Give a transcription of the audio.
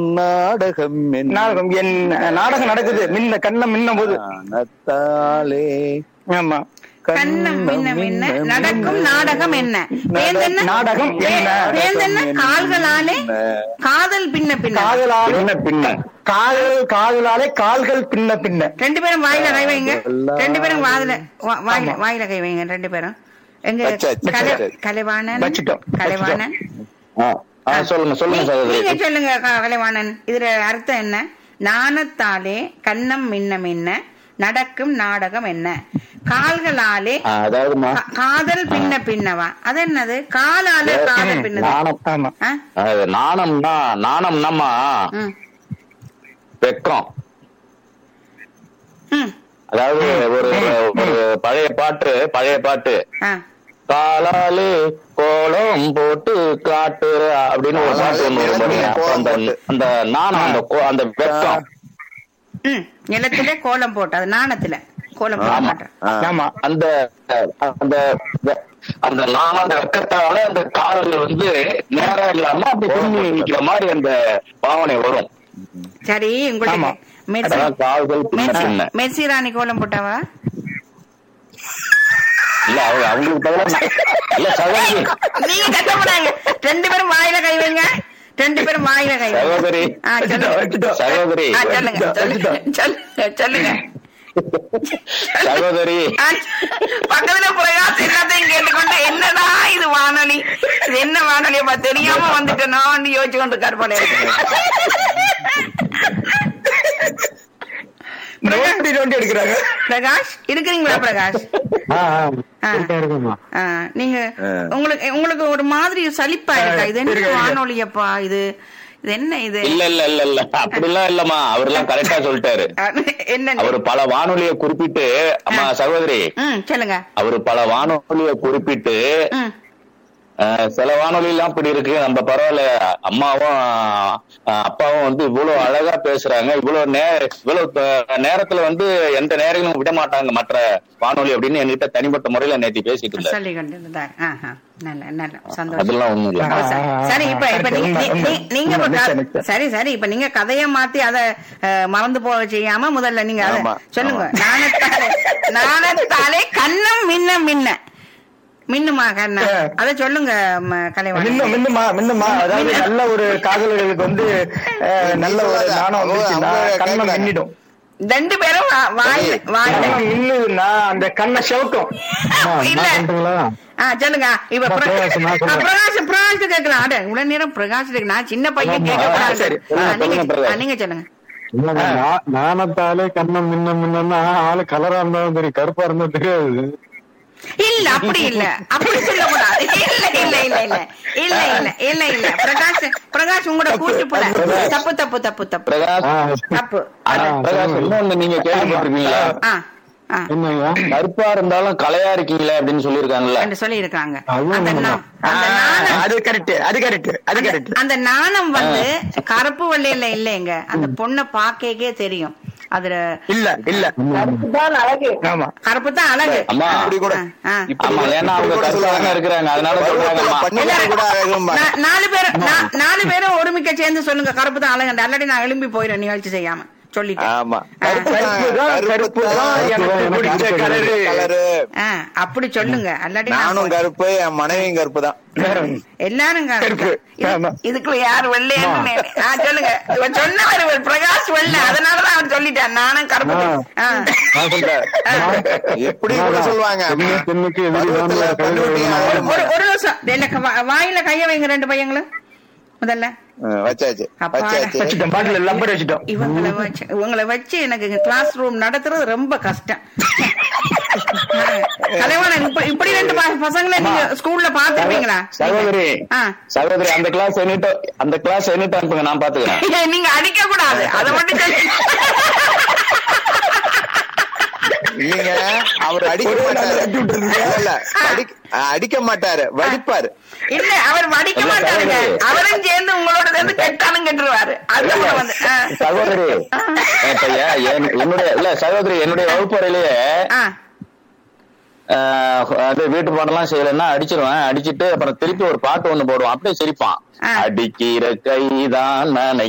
நாடகம் என்ன நாடகம் என் நாடகம் நடக்குது மின்ன கண்ணம் மின்னும் போது நாணத்தாலே ஆமா கண்ணம் மின்ன மின்ன நடக்கும் நாடகம் என்ன வேந்தென்ன? நாடகம் என்ன? வேந்தென்ன? கால்களாலே காதல் பின்ன பின்ன காதலாலே பின்ன பின்ன காதல் காதலாலே கால்கள் பின்ன பின்ன ரெண்டு பேரும் வாயில கை வைங்க ரெண்டு பேரும் வாயில வா- வாயில வாயில கை வைங்க ரெண்டு பேரும் எங்க வச்சாச்சு, கலை- வச்சாச்சு. கலைவாணன் வச்சிட்டோம், கலைவாணன் ஆ, ஆ, சொல்லுங்க சொல்லுங்க நீ- நீங்க சகோதரி சொல்லுங்க க- கலைவாணன் இதுல அர்த்தம் என்ன நாணத்தாலே கண்ணம் மின்ன மின்ன நடக்கும் நாடகம் என்ன கால்களாலே ஆ, அதாவதுமா கா- காதல் பின்ன பின்னவா அது என்னது காலால காதல் பின்னது நாணம் ஆமா ஆ? அது நாணம்னா நாணம்னாமா ம். வெக்கம் ம். அதாவது ஒரு ஒரு பழைய பாட்டு பழைய பாட்டு ஆ. காலாலே கோலம் போட்டு காட்டுற அப்படின்னு ஒரு பாட்டு ஒண்ணு வரும் பாருங்க. அப்ப அந்த அந்த நாணம் அந்த கோ- அந்த வெக்கம் ம். நிலத்திலே கோலம் போட்டு அது நாணத்துல கோலம் போட ஆமா. மாட்டேன் ஆ. ஆமா அந்த அந்த அந்த நாணம் அந்த வெக்கத்தால அந்த கால்கள் வந்து நேரம் இல்லாம அப்படி திரும்பி நிக்கிற மாதிரி அந்த பாவனை வரும் சரி உங்களுக்கு ஆமா. மெர்சி அதான் கால்கள் பின்ன மெர்சி பின்ன மெர்சி ராணி கோலம் போட்டாவா இல்ல அவங்க அவங்களுக்கு பதிலா நான்- இல்ல சகோதரி நீங்க கஷ்டப்படாங்க ரெண்டு பேரும் வாயில கை வைங்க ரெண்டு பேரும் வாயில கை வைங்க சகோதரி ஆ, சொல்லுங்க. வச்சுட்டோம். சகோதரி ஆ, சொல்லுங்க சொல்லுங்க சொல்லுங்க சொல்லுங்க சகோதரி ஆ, பக்கத்துல பிரகாஷ் எல்லாத்தையும் கேட்டுக்கொண்டு என்னடா இது வானொலி இது என்ன வானொலியப்பா தெரியாம வந்துட்டேனோன்னு யோசிச்சு கொண்டு இருக்காரு போல இருக்கு. நோண்டி நோண்டி எடுக்கிறாங்க பிரகாஷ் இருக்கிறீங்களா பிரகாஷ் ஆ. ஆ, நீங்க உங்களுக்கு உங்களுக்கு ஒரு மாதிரி சலிப்பா இருக்கா இது என்ன இருக்கு, இருக்கு. வானொலியப்பா இது இது என்ன இது இல்ல இல்ல இல்ல இல்ல அப்படிலாம் இல்லம்மா அவர்லாம் கரெக்டா சொல்லிட்டாரு ஆ, என்ன அவர் பல வானொலியை குறிப்பிட்டு அம்மா சகோதரி ம் சொல்லுங்க அவர் பல வானொலியை குறிப்பிட்டு ம் அஹ், சில வானொலி எல்லாம் இப்படி இருக்கு நம்ம பரவாயில்ல அம்மாவும் அஹ், அப்பாவும் வந்து இவ்வளவு அழகா பேசுறாங்க இவ்வளவு நே இவ்வளவு த- நேரத்துல வந்து எந்த நேரங்களும் விட மாட்டாங்க மற்ற வானொலி அப்படின்னு என்கிட்ட தனிப்பட்ட முறையில நேத்தி பேசிட்டு இருந்தாரு சொல்லி கொண்டிருந்தார் ஆஹா நல்ல நல்ல சந்தோஷம் அதெல்லாம் ஒண்ணும் இல்ல ஆ. சரி, சரி இப்ப இப்ப நீ- நீ- நீ- நீங்க இப்ப நிச்சயம், க- நிச்சயம். சரி சரி இப்ப நீங்க கதைய மாத்தி அத அஹ், மறந்து போக செய்யாம முதல்ல நீங்க அத ஆமா, சொல்லுங்க நாணத்தாலே நாணத்தாலே கண்ணம் மின்ன மின்ன மின்னுமா கண்ணம் ஆ. அத சொல்லுங்க ம, மின்னும் கலைவாணன் மின்னுமா மின்னுமா அதாவது நல்ல ஒரு காதலர்களுக்கு வந்து அஹ், நல்ல ஒரு நாணம் வந்துச்சுன்னா கண்ணம் மின்னிடும் ரெண்டு பேரும் வா- வாயில வாயில கண்ணம் மின்னுதுன்னா அந்த கண்ணை செவட்டும் இல்ல ஆ சொல்லுங்க இப்ப பிர- பிரகாஷ், நான் ஆ, சொல்றேன். பிரகாஷ் பிரகாஷ் கேட்கலாம் அட இவ்வளவு நேரம் பிரகாஷ் இருக்கு நான் சின்ன பையன் கேட்க ஆ, கூடாது சரி. ஆ, நீங்க சொல்லுங்க, பிரகாஷ். ஆ, நீங்க சொல்லுங்க இல்லங்க, நா- நாணத்தாலே கண்ணம் மின்ன மின்னா ஆளு கலரா இருந்தாலும் தெரியும் கருப்பா இருந்தா தெரியாது இல்ல அப்படி இல்ல அப்படி சொல்லக்கூடாது இல்ல இல்ல இல்ல இல்ல இல்ல இல்ல இல்ல இல்ல பிரகாஷ் பிரகாஷ் உங்களோட கூட்டு போல தப்பு தப்பு தப்பு தப்பு பிரகாஷ் ஆ, தப்பு ஆனா, ஆ, பிரகாஷ் சொல்லுங்க. இன்னொன்னு நீங்க கேள்விப்பட்டிருக்கீங்களா ஆ ஆ என்னங்க கருப்பா இருந்தாலும் கலையா இருக்கீங்களே அப்படின்னு சொல்லியிருக்காங்கல்ல என்று சொல்லி இருக்காங்க அதுவும் அந்த நா- உண்மைதான். அந்த நாணம் அது கரெக்ட் அது கரெக்ட் அது அந்த- கரெக்ட் அந்த நாணம் வந்து கருப்பு வெள்ளையில இல்லைங்க அந்த பொண்ணை பாக்கே தெரியும் அதுல இல்ல இல்ல ஆமா கருப்பு தான் அழகு அம்மா இப்படி கூட ஆ, ஆ. ஆமா ஏன்னா அவங்க கருப்பாக இருக்கிறாங்க அதனால சொல்றாங்கம்மா பண்ணி கூட அழகும்பா நா- நாலு பேரும் நா- நாலு பேரும் ஒருமிக்க சேர்ந்து சொல்லுங்க கருப்பு தான் அழகு அல்லாடி நான் எழும்பி போயிடுறேன் நிகழ்ச்சி செய்யாம சொல்லிட்டேன் ஆமா ஆ. கருப்பு தான் கருப்பு தான் எனக்கு பிடிச்ச கலரு கலரு ஆ, அப்படி சொல்லுங்க அல்லாடி நான் நானும் கருப்பு என் மனைவியும் கருப்பு தான் எல்லாரும் கருப்பு கருப்பு. இது- ஆமா. இதுக்குள்ள யார் வெள்ளையான்னு ஆ, சொல்லுங்க இவன் சொன்னவர் இவர் பிரகாஷ் வெள்ளை அதனாலதான் அவர் சொல்லிட்டான் நானும் கருப்பு தான். ஆ. நான் சொல்றேன் எப்படி கூட சொல்லுவாங்க பெண்ணு பெண்ணுக்கு எதிரி பருவத்துல தான் கண்ணுட்டி கழுவி அழகு. ஒரு ஒரு நிமிஷம் இல்ல, வா- வாயில கைய வைங்க ரெண்டு பையங்களும் முதல்ல ஆ, வச்சாச்சு அப்பாடா. வச்சாச்சு வச்சுட்டோம் பாட்டில் லம்பர் வச்சுட்டோம் இவங்களை வச்சு இவங்களை வச்சு எனக்கு கிளாஸ் ரூம் நடத்துறது ரொம்ப கஷ்டம் கலைவாணன் இப்ப இப்படி ரெண்டு ப- பசங்களை நீங்க ஸ்கூல்ல பாத்துருப்பீங்களா சகோதரி ஆ. சகோதரி அந்த கிளாஸ் எண்ணிட்டு அந்த கிளாஸ் எண்ணிட்டு அனுப்புங்க நான் பாத்துக்கிறேன் நீங்க அடிக்க கூடாது அதை மட்டும் சொல்லி இல்லைங்க அவர் அடிக்க மாட்டாரு இல்ல, இல்ல அடிக்க அடிக்க மாட்டாரு வடிப்பாரு இல்ல அவர் வடிக்க இல்ல, மாட்டாருங்க சகோதரி. அவரும் சேர்ந்து உங்களோட சேர்ந்து கெட்டாலும் கெட்டுருவாரு அதுதான் வந்து ஆ. சகோதரி இப்ப ஏன் என்- என்னுடைய இல்ல சகோதரி என்னுடைய வகுப்பறையிலேயே ஆ. ஆஹ், அது வீட்டு பாடம்லாம் செய்யலைன்னா அடிச்சிருவேன் அடிச்சிட்டு அப்புறம் திருப்பி ஒரு பாட்டு ஒண்ணு போடுவான் அப்படியே சிரிப்பான் ஆ. அடிக்கிற கைதான்